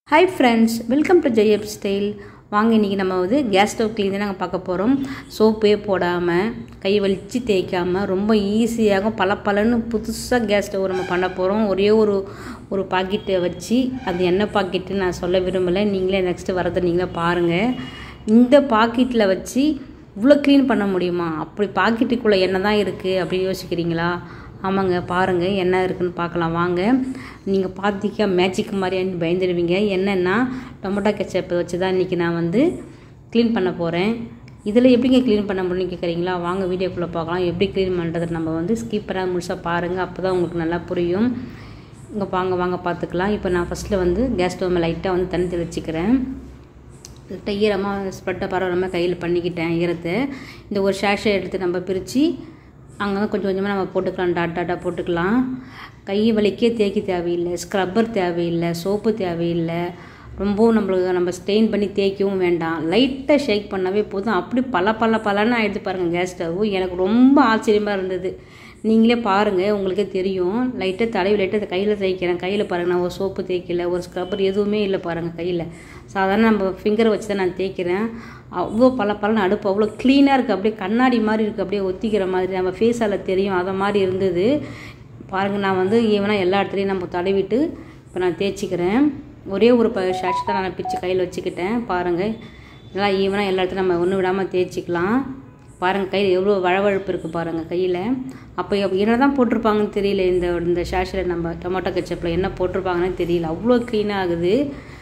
hi friends welcome to ஜெயப் style வாங்க இன்றைக்கி நம்ம வந்து கேஸ் ஸ்டவ் க்ளீன் தான் நாங்கள் பார்க்க போகிறோம் சோப்பே போடாமல் கை வலித்து தேய்க்காமல் ரொம்ப ஈஸியாக பல பலன்னு புதுசாக கேஸ் ஸ்டவ் நம்ம பண்ண போகிறோம் ஒரே ஒரு ஒரு பாக்கெட்டை வச்சு அது என்ன பாக்கெட்டு நான் சொல்ல விரும்பலை நீங்களே நெக்ஸ்ட்டு வரதை நீங்களே பாருங்கள் இந்த பாக்கெட்டில் வச்சு இவ்வளோ க்ளீன் பண்ண முடியுமா அப்படி பாக்கெட்டுக்குள்ளே என்ன தான் இருக்குது அப்படி யோசிக்கிறீங்களா ஆமாங்க பாருங்கள் என்ன இருக்குன்னு பார்க்கலாம் வாங்க நீங்கள் பார்த்தீங்க மேஜிக் மாதிரியான்னு பயந்துடுவீங்க என்னென்னா டொமேட்டோ கெச்சப்பை வச்சு தான் இன்றைக்கி நான் வந்து க்ளீன் பண்ண போகிறேன் இதில் எப்படிங்க க்ளீன் பண்ண முடியும்னு கேட்குறீங்களா வாங்க வீடியோக்குள்ளே பார்க்கலாம் எப்படி க்ளீன் பண்ணுறது நம்ம வந்து ஸ்கிப் பண்ணால் முழுசாக பாருங்கள் அப்போ தான் உங்களுக்கு நல்லா புரியும் இங்கே வாங்க வாங்க பார்த்துக்கலாம் இப்போ நான் ஃபஸ்ட்டில் வந்து கேஸ் ஸ்டவ் லைட்டாக வந்து தண்ணி தெளிச்சிக்கிறேன் லைட்டாக ஈரமாக ஸ்ப்ரெட்டை பரவாயில்லாமல் கையில் பண்ணிக்கிட்டேன் ஈரத்தை இந்த ஒரு ஷேஷை எடுத்து நம்ம பிரித்து அங்கே கொஞ்சம் கொஞ்சமாக நம்ம போட்டுக்கலாம் டாட் டாட்டாக போட்டுக்கலாம் கை வலிக்கே தேய்க்க தேவையில்லை ஸ்க்ரப்பர் தேவையில்லை சோப்பு தேவையில்லை ரொம்பவும் நம்மளுக்கு நம்ம ஸ்டெயின் பண்ணி தேய்க்கவும் வேண்டாம் லைட்டாக ஷேக் பண்ணாவே போதும் அப்படி பல பல பலன்னு ஆகிடுது பாருங்கள் கேஸ் ஸ்டவ் எனக்கு ரொம்ப ஆச்சரியமாக இருந்தது நீங்களே பாருங்கள் உங்களுக்கே தெரியும் லைட்டாக தடவி லைட்டாக கையில் தேய்க்கிறேன் கையில் பாருங்கள் நான் ஒரு சோப்பு தேய்க்கல ஒரு ஸ்க்ரப்பர் எதுவுமே இல்லை பாருங்கள் கையில் சாதாரண நம்ம ஃபிங்கரை வச்சு தான் நான் தேய்க்கிறேன் அவ்வளோ பல பலன்னு அடுப்பு அவ்வளோ க்ளீனாக இருக்குது அப்படியே கண்ணாடி மாதிரி இருக்குது அப்படியே ஒத்திக்கிற மாதிரி நம்ம ஃபேஸால் தெரியும் அதை மாதிரி இருந்தது பாருங்கள் நான் வந்து ஈவனாக எல்லா இடத்துலையும் நம்ம தடவிட்டு இப்போ நான் தேய்ச்சிக்கிறேன் ஒரே ஒரு ப ஷாட்ச் தான் நான் பிச்சு கையில் வச்சுக்கிட்டேன் பாருங்கள் நல்லா ஈவனாக எல்லா இடத்துலையும் நம்ம ஒன்று விடாமல் தேய்ச்சிக்கலாம் பாருங்கள் கையில் எவ்வளோ வழவழப்பு இருக்குது பாருங்கள் கையில் அப்போ என்ன தான் போட்டிருப்பாங்கன்னு தெரியல இந்த இந்த ஷாஷில் நம்ம டொமேட்டோ கெச்சப்பில் என்ன போட்டிருப்பாங்கன்னு தெரியல அவ்வளோ க்ளீனாக ஆகுது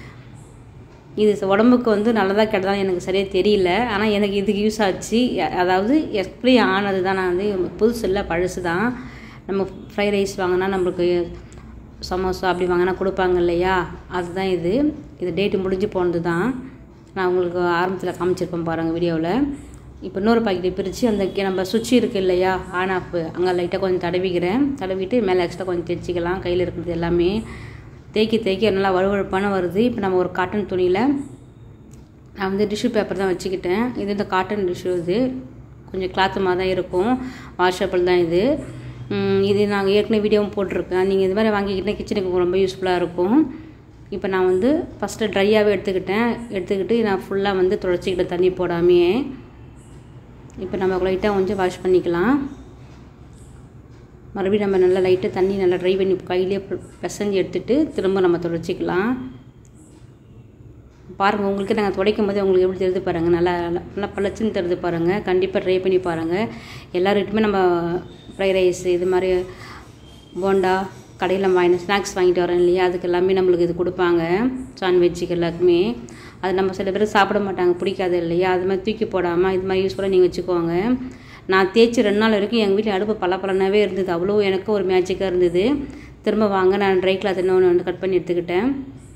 இது உடம்புக்கு வந்து நல்லதாக கெட்டதான் எனக்கு சரியாக தெரியல ஆனால் எனக்கு இதுக்கு யூஸ் ஆச்சு அதாவது எக்ஸ்பிரி ஆனது தான் நான் வந்து புதுசு இல்லை பழசு தான் நம்ம ஃப்ரைட் ரைஸ் வாங்கினா நம்மளுக்கு சமோசா அப்படி வாங்கினா கொடுப்பாங்க இல்லையா அதுதான் இது இது டேட்டு முடிஞ்சு போனது தான் நான் உங்களுக்கு ஆரம்பத்தில் காமிச்சிருப்பேன் பாருங்கள் வீடியோவில் இப்போ இன்னொரு பாக்கெட்டை பிரித்து அந்த நம்ம சுவிட்ச் இருக்குது இல்லையா ஆன் ஆஃப் அங்கே லைட்டாக கொஞ்சம் தடவிக்கிறேன் தடவிட்டு மேலே எக்ஸ்ட்ரா கொஞ்சம் தைச்சிக்கலாம் கையில் இருக்கிறது எல்லாமே தேய்க்க தேய்க்க நல்லா வலுவழுப்பான வருது இப்போ நம்ம ஒரு காட்டன் துணியில் நான் வந்து டிஷ்யூ பேப்பர் தான் வச்சுக்கிட்டேன் இது இந்த காட்டன் டிஷ்யூ இது கொஞ்சம் கிளாத்து மாதிரி தான் இருக்கும் வாஷபிள் தான் இது இது நாங்கள் ஏற்கனவே வீடியோவும் போட்டிருக்கேன் நீங்கள் இது மாதிரி வாங்கிக்கிட்டே கிச்சனுக்கு ரொம்ப யூஸ்ஃபுல்லாக இருக்கும் இப்போ நான் வந்து ஃபஸ்ட்டு ட்ரையாகவே எடுத்துக்கிட்டேன் எடுத்துக்கிட்டு நான் ஃபுல்லாக வந்து துடைச்சிக்கிட்டேன் தண்ணி போடாமையே இப்போ நம்ம லைட்டாக கொஞ்சம் வாஷ் பண்ணிக்கலாம் மறுபடியும் நம்ம நல்லா லைட்டாக தண்ணி நல்லா ட்ரை பண்ணி கையிலே பிசைஞ்சு எடுத்துகிட்டு திரும்ப நம்ம துடைச்சிக்கலாம் பாருங்கள் உங்களுக்கு நாங்கள் துடைக்கும் போது உங்களுக்கு எப்படி தெரிஞ்சு பாருங்கள் நல்லா நல்லா பழச்சுன்னு தெரிஞ்சு பாருங்கள் கண்டிப்பாக ட்ரை பண்ணி பாருங்கள் எல்லாருக்கிட்டுமே நம்ம ஃப்ரைட் ரைஸ் இது மாதிரி போண்டா கடையில் வாங்கின ஸ்நாக்ஸ் வாங்கிட்டு வரேன் இல்லையா அதுக்கு எல்லாமே நம்மளுக்கு இது கொடுப்பாங்க சாண்ட்விட்சுக்கு எல்லாருக்குமே அது நம்ம சில பேர் சாப்பிட மாட்டாங்க பிடிக்காது இல்லையா அது மாதிரி தூக்கி போடாமல் இது மாதிரி யூஸ்ஃபுல்லாக நீங்கள் வச்சுக்கோங்க நான் தேய்ச்சி ரெண்டு நாள் வரைக்கும் எங்கள் வீட்டில் அடுப்பு பல பலனாகவே இருந்தது அவ்வளோ எனக்கு ஒரு மேஜிக்காக இருந்தது திரும்ப வாங்க நான் ட்ரை கிளாத் இன்னொன்று வந்து கட் பண்ணி எடுத்துக்கிட்டேன்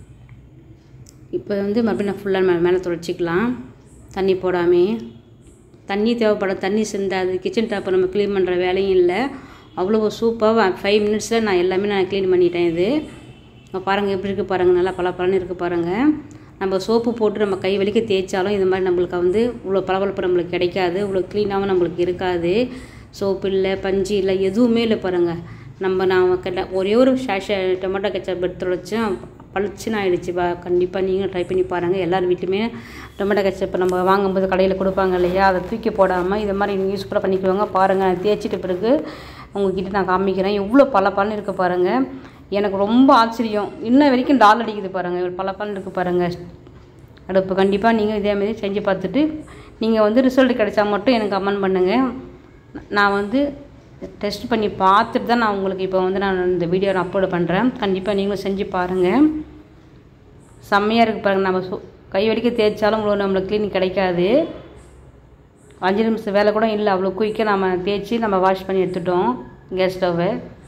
இப்போ வந்து மறுபடியும் நான் ஃபுல்லாக மே மேலே துடைச்சிக்கலாம் தண்ணி போடாமே தண்ணி தேவைப்படும் தண்ணி சிந்தாது கிச்சன் டாப்பை நம்ம க்ளீன் பண்ணுற வேலையும் இல்லை அவ்வளோ சூப்பராக ஃபைவ் மினிட்ஸில் நான் எல்லாமே நான் க்ளீன் பண்ணிட்டேன் இது பாருங்கள் எப்படி இருக்குது பாருங்கள் நல்லா பல பலன்னு இருக்குது பாருங்கள் நம்ம சோப்பு போட்டு நம்ம கை வலிக்க தேய்ச்சாலும் இது மாதிரி நம்மளுக்கு வந்து இவ்வளோ பளபளப்பு நம்மளுக்கு கிடைக்காது இவ்வளோ க்ளீனாகவும் நம்மளுக்கு இருக்காது சோப்பு இல்லை பஞ்சு இல்லை எதுவுமே இல்லை பாருங்கள் நம்ம நான் கிட்ட ஒரே ஒரு ஷேஷ டொமேட்டோ கெச்சப் எடுத்து வச்சேன் பளிச்சுன்னு ஆகிடுச்சு பா கண்டிப்பாக நீங்களும் ட்ரை பண்ணி பாருங்கள் எல்லார் வீட்லையுமே டொமேட்டோ கெச்சப் நம்ம வாங்கும்போது கடையில் கொடுப்பாங்க இல்லையா அதை தூக்கி போடாமல் இது மாதிரி நீங்கள் யூஸ்ஃபுல்லாக பண்ணிக்குவாங்க பாருங்கள் நான் தேய்ச்சிட்ட பிறகு உங்ககிட்ட நான் காமிக்கிறேன் எவ்வளோ பல பலன் இருக்குது பாருங்கள் எனக்கு ரொம்ப ஆச்சரியம் இன்ன வரைக்கும் டால் அடிக்குது பாருங்கள் பல பலன் இருக்குது பாருங்கள் அடுப்பு கண்டிப்பாக நீங்கள் இதேமாரி செஞ்சு பார்த்துட்டு நீங்கள் வந்து ரிசல்ட் கிடைச்சா மட்டும் எனக்கு கமெண்ட் பண்ணுங்கள் நான் வந்து டெஸ்ட் பண்ணி பார்த்துட்டு தான் நான் உங்களுக்கு இப்போ வந்து நான் இந்த வீடியோ நான் அப்லோட் பண்ணுறேன் கண்டிப்பாக நீங்களும் செஞ்சு பாருங்கள் செம்மையாக இருக்குது பாருங்கள் நம்ம சு கை வரைக்கும் தேய்ச்சாலும் இவ்வளோ நம்மளுக்கு க்ளீன் கிடைக்காது அஞ்சு நிமிஷம் வேலை கூட இல்லை அவ்வளோ குயிக்காக நம்ம தேய்ச்சி நம்ம வாஷ் பண்ணி எடுத்துட்டோம் கேஸ் ஸ்டவ்வை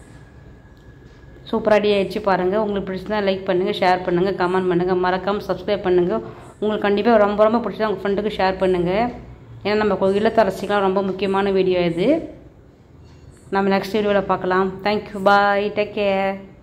சூப்பராக ரெடி ஆகிடுச்சு பாருங்கள் உங்களுக்கு பிடிச்சதா லைக் பண்ணுங்கள் ஷேர் பண்ணுங்கள் கமெண்ட் பண்ணுங்கள் மறக்காமல் சப்ஸ்கிரைப் பண்ணுங்கள் உங்களுக்கு கண்டிப்பாக ரொம்ப ரொம்ப பிடிச்சதா உங்கள் ஃப்ரெண்டுக்கு ஷேர் பண்ணுங்கள் ஏன்னா நம்ம இல்லத்தரசிக்கெலாம் ரொம்ப முக்கியமான வீடியோ இது நம்ம நெக்ஸ்ட் வீடியோவில் பார்க்கலாம் தேங்க்யூ பாய் டேக் கேர்